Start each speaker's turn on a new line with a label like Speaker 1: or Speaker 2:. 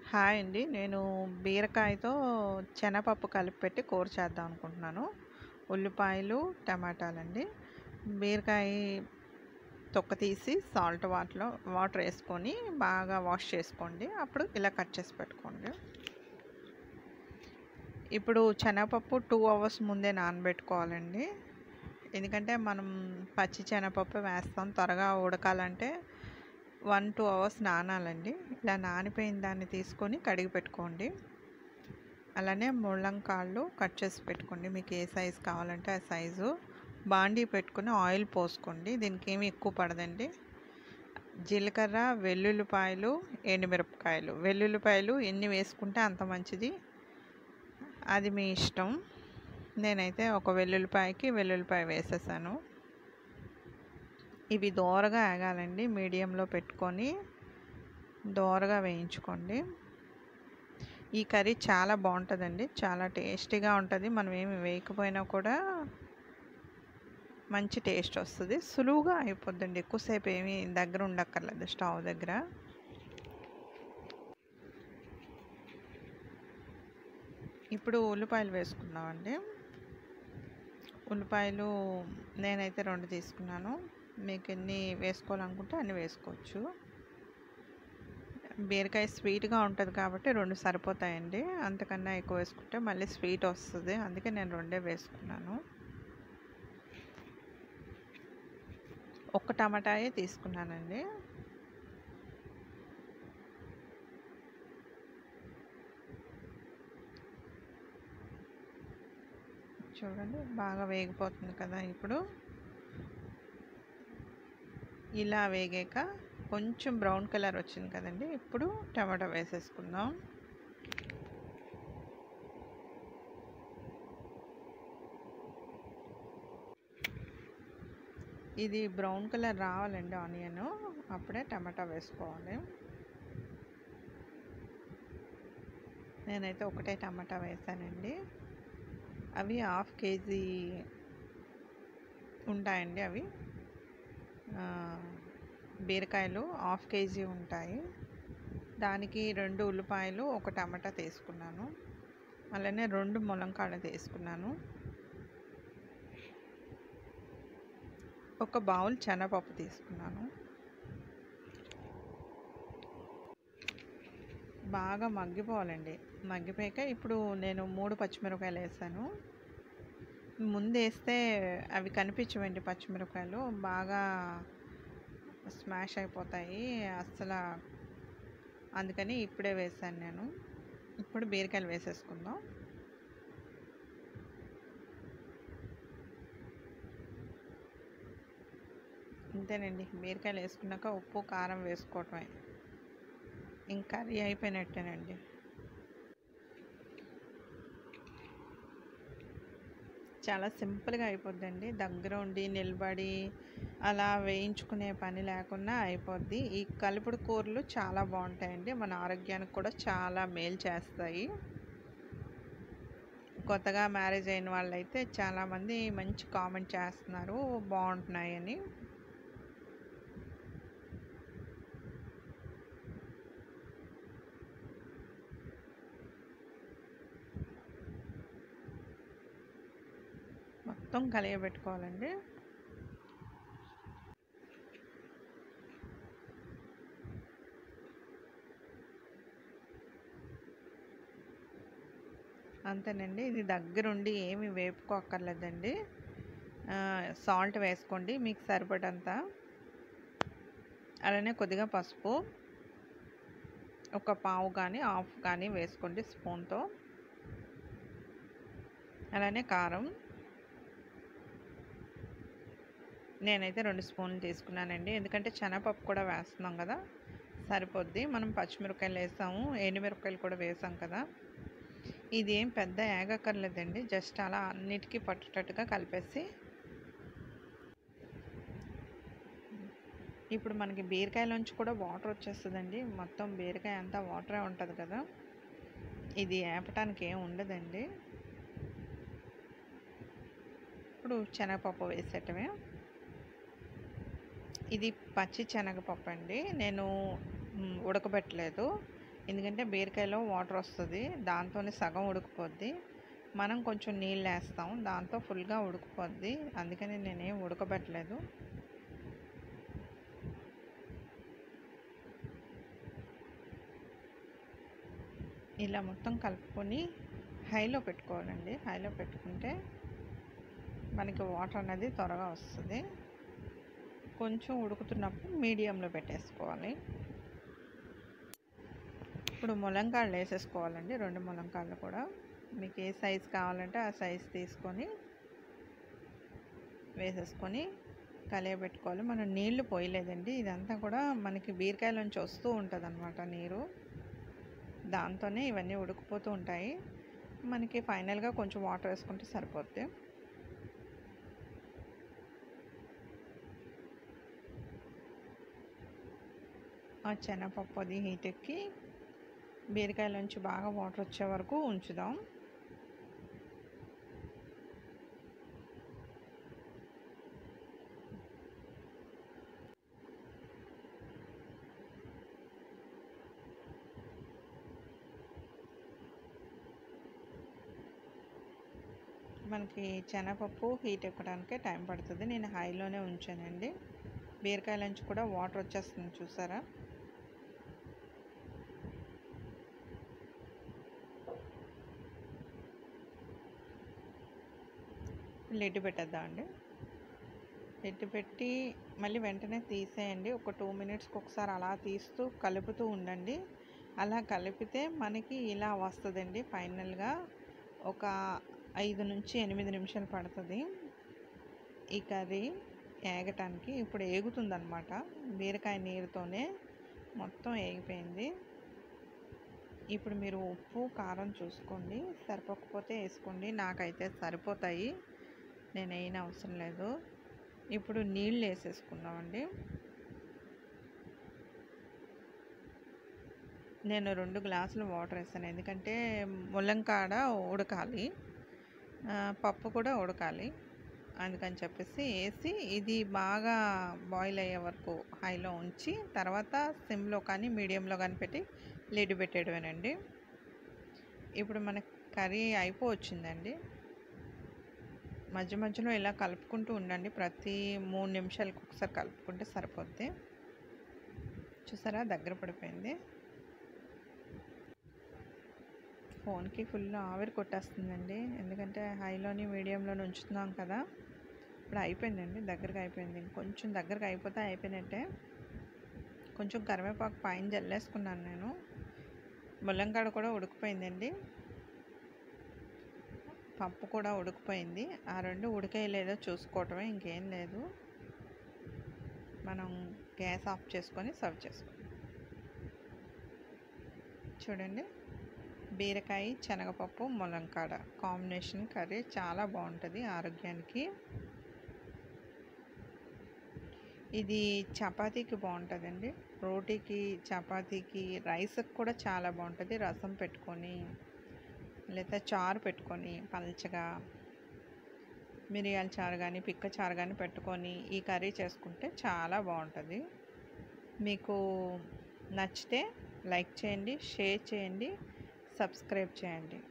Speaker 1: Hi అండి. నేను బీరకాయతో శనగపప్పు కలిపి పెట్టి కూర చేద్దాం అనుకుంటున్నాను. ఉల్లిపాయలు, టమాటాలండి. బీరకాయ తొక్క తీసి సాల్ట్ వాటర్‌లో వాటర్ ఏసుకొని బాగా వాష్ చేసుకోండి. అప్పుడు ఇలా కట్ చేసి పెట్టుకోండి. ఇప్పుడు శనగపప్పు 2 అవర్స్ ముందే నానబెట్టుకోవాలండి. ఎందుకంటే మనం పచ్చి శనగపప్పు వేస్తాం. త్వరగా ఉడకాలంటే 1, 2 అవర్స్ నానాలండి. ఇలా నానిపోయిన దాన్ని తీసుకొని కడిగి పెట్టుకోండి. అలానే ముల్లంకాళ్ళు కట్ చేసి పెట్టుకోండి. మీకు ఏ సైజు కావాలంటే ఆ సైజు. బాండీ పెట్టుకొని ఆయిల్ పోసుకోండి. దీనికేమి ఎక్కువ పడదండి. జీలకర్ర, వెల్లుల్లిపాయలు, ఎండుమిరపకాయలు. వెల్లుల్లిపాయలు ఎన్ని వేసుకుంటే అంత మంచిది. అది మీ ఇష్టం. నేనైతే ఒక వెల్లుల్లిపాయకి వెల్లుల్లిపాయ వేసేసాను. ఇవి దోరగా ఏగాలండి. మీడియంలో పెట్టుకొని దోరగా వేయించుకోండి. ఈ కర్రీ చాలా బావుంటదండి. చాలా టేస్టీగా ఉంటది. మనం ఏమి వేయకపోయినా కూడా మంచి టేస్ట్ వస్తది. సులువుగా అయిపోద్దండి. ఎక్కువసేపు ఏమి దగ్గర ఉండక్కర్లేదు స్టవ్ దగ్గర. ఇప్పుడు ఉల్లిపాయలు వేసుకుందామండి. ఉల్లిపాయలు నేనైతే 2 తీసుకున్నాను. మీకు ఎన్ని వేసుకోవాలనుకుంటే అన్ని వేసుకోవచ్చు. బీరకాయ స్వీట్‌గా ఉంటది కాబట్టి 2 సరిపోతాయండి. అంతకన్నా ఎక్కువ వేసుకుంటే మళ్ళీ స్వీట్ వస్తది. అందుకే నేను 2 వేసుకున్నాను. ఒక్క టమాటాయే తీసుకున్నానండి. చూడండి బాగా వేగిపోతుంది కదా ఇప్పుడు. ఇలా వేగాక కొంచెం బ్రౌన్ కలర్ వచ్చింది కదండీ! ఇప్పుడు టమాటా వేసేసుకుందాం. ఇది బ్రౌన్ కలర్ రావాలండి ఆనియను. అప్పుడే టమాటా వేసుకోవాలి. నేనైతే ఒకటే టమాటా వేసానండి. అవి హాఫ్ కేజీ ఉంటాయండి అవి. ఆహ్, బీరకాయలు హాఫ్ కేజీ ఉంటాయి. దానికి 2 ఉల్లిపాయలు, ఒక టమాటా తీసుకున్నాను. అలానే 2 ముల్లంకాడలు తీసుకున్నాను. ఒక బౌల్ శనగపప్పు తీసుకున్నాను. బాగా మగ్గిపోవాలండి. మగ్గిపోయాక ఇప్పుడు నేను 3 పచ్చిమిరపకాయలేసాను. ముందేస్తే అవి కనిపించవండి పచ్చిమిరపకాయలు. బాగా స్మాష్ అయిపోతాయి. అస్సల అందుకని ఇప్పుడే వేసాను నేను. ఇప్పుడు బీరకాయలు వేసేసుకుందాం. అంతేనండి. బీరకాయలు వేసుకున్నాక ఉప్పు, కారం వేసుకోవటమే. ఇంక కర్రీ అయిపోయినట్టేనండి. చాలా సింపుల్‌గా అయిపోద్దండి. దగ్గరుండి, నిలబడి అలా వేయించుకునే పని లేకుండా అయిపోద్ది. ఈ కలుపుడు కూరలు చాలా బావుంటాయండి. మన ఆరోగ్యానికి కూడా చాలా మేలు చేస్తాయి. కొత్తగా మ్యారేజ్ అయిన వాళ్ళైతే చాలామంది మంచి కామెంట్ చేస్తున్నారు బావుంటున్నాయని. మొత్తం కలియబెట్టుకోవాలండి. అంతేనండి. ఇది దగ్గరుండి ఏమి వేపుకోక్కర్లేదండి. ఆహ్, సాల్ట్ వేసుకోండి మీకు సరిపడంత. అలానే కొద్దిగా పసుపు. ఒక పావు గాని, హాఫ్ గాని వేసుకోండి స్పూన్‌తో. అలానే కారం. నేనైతే 2 స్పూన్లు తీసుకున్నానండి. ఎందుకంటే శనగపప్పు కూడా వేస్తున్నాం గదా! సరిపోద్ది. మనం పచ్చిమిరపకాయలేసాము. ఎండుమిరపకాయలు కూడా వేసాం కదా! ఇదేం పెద్ద ఏగక్కర్లేదండి. జస్ట్ అలా అన్నిటికి పట్టేటట్టుగా కలిపేసి ఇప్పుడు మనకి బీరకాయలోంచి కూడా వాటర్ వచ్చేస్తదండి. మొత్తం బీరకాయ అంతా వాటరే ఉంటది కదా! ఇది ఏపటానికి ఏం ఉండదండి. ఇప్పుడు శనగపప్పు వేసేయటమే. ఇది పచ్చి శనగపప్పండి. నేను హ్మ్, ఉడకబెట్టలేదు. ఎందుకంటే బీరకాయలో వాటర్ వస్తుంది దాంతోనే సగం ఉడికిపోద్ది మనం కొంచెం నీళ్ళు వేస్తాం దాంతో ఫుల్గా ఉడికిపోద్ది అందుకని నేనేం ఉడకబెట్టలేదు ఇలా మొత్తం కలుపుకొని హైలో పెట్టుకోవాలండి హైలో పెట్టుకుంటే మనకి వాటర్ అనేది త్వరగా వస్తుంది కొంచెం ఉడుకుతున్నప్పుడు మీడియంలో పెట్టేసుకోవాలి ఇప్పుడు ములంకాళ్ళు వేసేసుకోవాలండి రెండు ములంకాళ్ళు కూడా మీకు ఏ సైజు కావాలంటే ఆ సైజు తీసుకొని వేసేసుకొని కలియబెట్టుకోవాలి మనం నీళ్లు పోయలేదండి ఇదంతా కూడా మనకి బీరకాయల నుంచి వస్తూ ఉంటుంది అనమాట నీరు దాంతోనే ఇవన్నీ ఉడికిపోతూ ఉంటాయి మనకి ఫైనల్గా కొంచెం వాటర్ వేసుకుంటే సరిపోద్ది ఆ శనగపప్పు అది హీట్ ఎక్కి బీరకాయల నుంచి బాగా వాటర్ వచ్చే వరకు ఉంచుదాం మనకి శనగపప్పు హీట్ ఎక్కడానికే టైం పడుతుంది నేను హైలోనే ఉంచానండి బీరకాయల నుంచి కూడా వాటర్ వచ్చేస్తుంది చూసారా లిడ్ పెట్టేద్దామండి లిడ్ పెట్టి మళ్ళీ వెంటనే తీసేయండి ఒక టూ మినిట్స్కి ఒకసారి అలా తీస్తూ కలుపుతూ ఉండండి అలా కలిపితే మనకి ఇలా వస్తుందండి ఫైనల్గా ఒక ఐదు నుంచి ఎనిమిది నిమిషాలు పడుతుంది ఈ కర్రీ ఏగటానికి ఇప్పుడు ఏగుతుందనమాట బీరకాయ నీరుతోనే మొత్తం ఏగిపోయింది ఇప్పుడు మీరు ఉప్పు కారం చూసుకోండి సరిపోకపోతే వేసుకోండి నాకైతే సరిపోతాయి నేను అయిన అవసరం లేదు ఇప్పుడు నీళ్ళు వేసేసుకుందామండి నేను రెండు గ్లాసులు వాటర్ వేస్తాను ఎందుకంటే ముల్లంకాడ ఉడకాలి పప్పు కూడా ఉడకాలి అందుకని చెప్పేసి వేసి ఇది బాగా బాయిల్ అయ్యే వరకు హైలో ఉంచి తర్వాత సిమ్లో కానీ మీడియంలో కానీ పెట్టి లిడ్ పెట్టేయడమేనండి ఇప్పుడు మన కర్రీ అయిపోవచ్చిందండి మధ్య మధ్యలో ఇలా కలుపుకుంటూ ఉండండి ప్రతి మూడు నిమిషాలకు ఒకసారి కలుపుకుంటే సరిపోద్ది చూసారా దగ్గర పడిపోయింది ఫోన్కి ఫుల్ ఆవిరి కొట్టేస్తుందండి ఎందుకంటే హైలోని మీడియంలోని ఉంచుతున్నాం కదా ఇప్పుడు అయిపోయిందండి దగ్గరగా అయిపోయింది కొంచెం దగ్గరగా అయిపోతే అయిపోయినట్టే కొంచెం కరివేపాకు పైన జల్లేసుకున్నాను నేను ముల్లంకాడ కూడా ఉడికిపోయిందండి పప్పు కూడా ఉడికిపోయింది ఆ రెండు ఉడికేయలేదో చూసుకోవటమే ఇంకేం లేదు మనం గ్యాస్ ఆఫ్ చేసుకొని సర్వ్ చేసుకోండి చూడండి బీరకాయ శనగపప్పు ములంకాడ కాంబినేషన్ కర్రీ చాలా బాగుంటుంది ఆరోగ్యానికి ఇది చపాతీకి బాగుంటుందండి రోటీకి చపాతీకి రైస్కి కూడా చాలా బాగుంటుంది రసం పెట్టుకొని లేదా చారు పెట్టుకొని పల్చగా మిరియాల చారు కానీ పిక్క చారు కానీ పెట్టుకొని ఈ కర్రీ చేసుకుంటే చాలా బాగుంటుంది మీకు నచ్చితే లైక్ చేయండి షేర్ చేయండి సబ్స్క్రైబ్ చేయండి